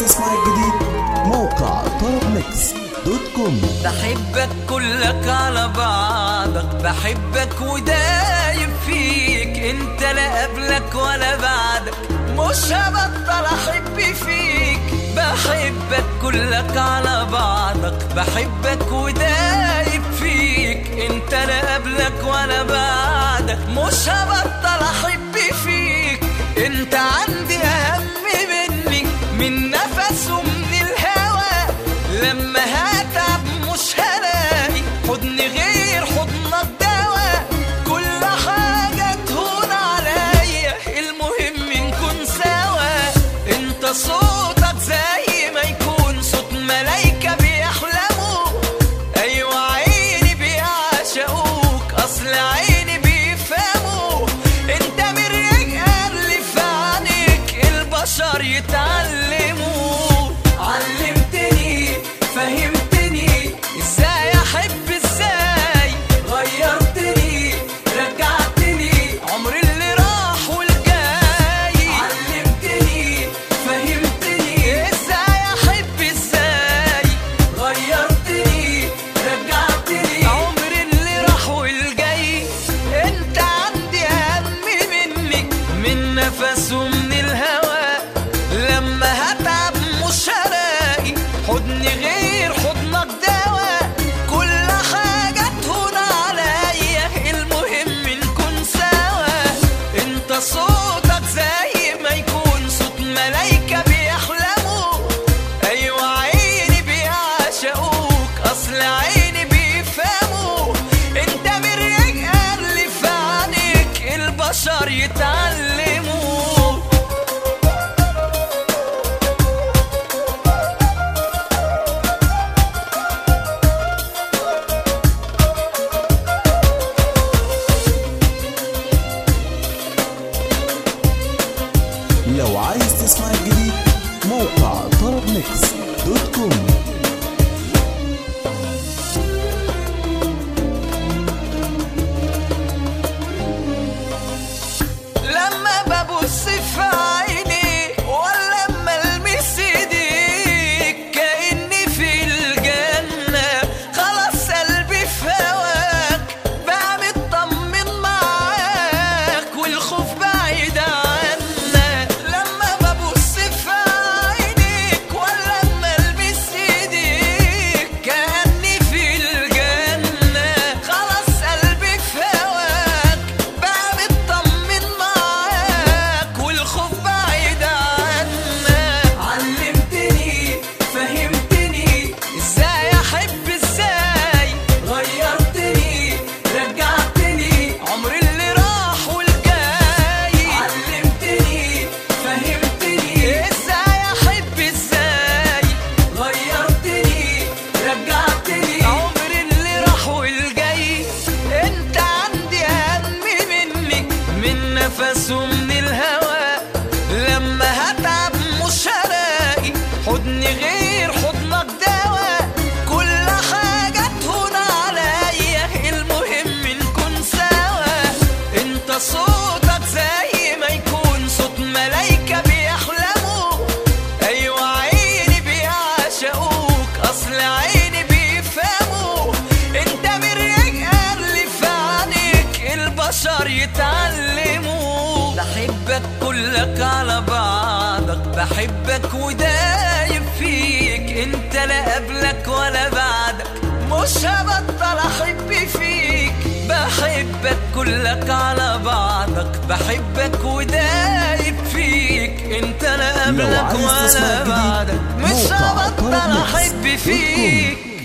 تسمع الجديد موقع طرب ميكس دوت كوم بحبك كلك على بعضك بحبك ودايب فيك انت لا قبلك ولا بعدك مش هبطل احب فيك بحبك كلك على بعضك بحبك ودايب فيك انت لا قبلك ولا بعدك مش هبطل احب فيك انت عندي اهم مني من نفس ومن الهوى لما هتعب مش هلاقي حضن غير حضنك دواء كل حاجة تهون عليا المهم نكون سوا انت صوتك زي ما يكون صوت ملايكة بيحلموا ايوه عيني بيعشقوك اصل عيني بيفهموا انت من الرجال اللي في عينيك البشر يتعلموا علمتني فهمتني ازاي احب ازاي غيرتني رجعتني عمري اللي راح والجاي علمتني فهمتني ازاي احب ازاي غيرتني رجعتني عمري اللي راح والجاي انت عندي اهم مني من نفس ومن الهوى لما هتعب مش هلاقي حضن غير حضنك دواء كل حاجة تهون عليا المهم نكون سوا انت صوتك زي ما يكون صوت ملايكة بيحلموا ايوه عيني بيعشقوك اصل عيني بيفهموا انت من الرجال اللي في عينيك البشر يتعلموا لو عايز تسمع الجديد موقع طرب ميكس دوت كوم لما ببص في عينيك ولا لما المس ايديك كاني في الجنه خلاص قلبي في هواك بقى مطمن معاك والخوف بعيد عنا لما ببص في عينيك ولا لما المس ايديك كاني في الجنه خلاص قلبي في هواك بقى مطمن معاك والخوف بعيد عنا علمتني فهمتني ازاي احب ازاي غيرتني رجعتني عمري اللي راح والجاي علمتني فهمتني ازاي احب ازاي غيرتني رجعتني عمري اللي راح والجاي انت عندي اهم مني من نفس ومن الهوى لما هتعب مش هلاقي حضن غير حضنك دواء كل حاجة تهون عليا المهم نكون سوا انت صوتك زي ما يكون صوت ملايكة بيحلموا ايوه عيني بيعشقوك اصل عيني بيفهموا انت من الرجال اللي في عينيك البشر يتعلموا بحبك كلك على بعضك بحبك ودايب فيك انت لا قبلك ولا بعدك مش هبطل احب فيك بحبك كلك على بعضك بحبك ودايب فيك انت لا لو قبلك عايز تسمع ولا الجديد، بعدك مش موقع هبطل طرب ميكس احب دوت كوم. فيك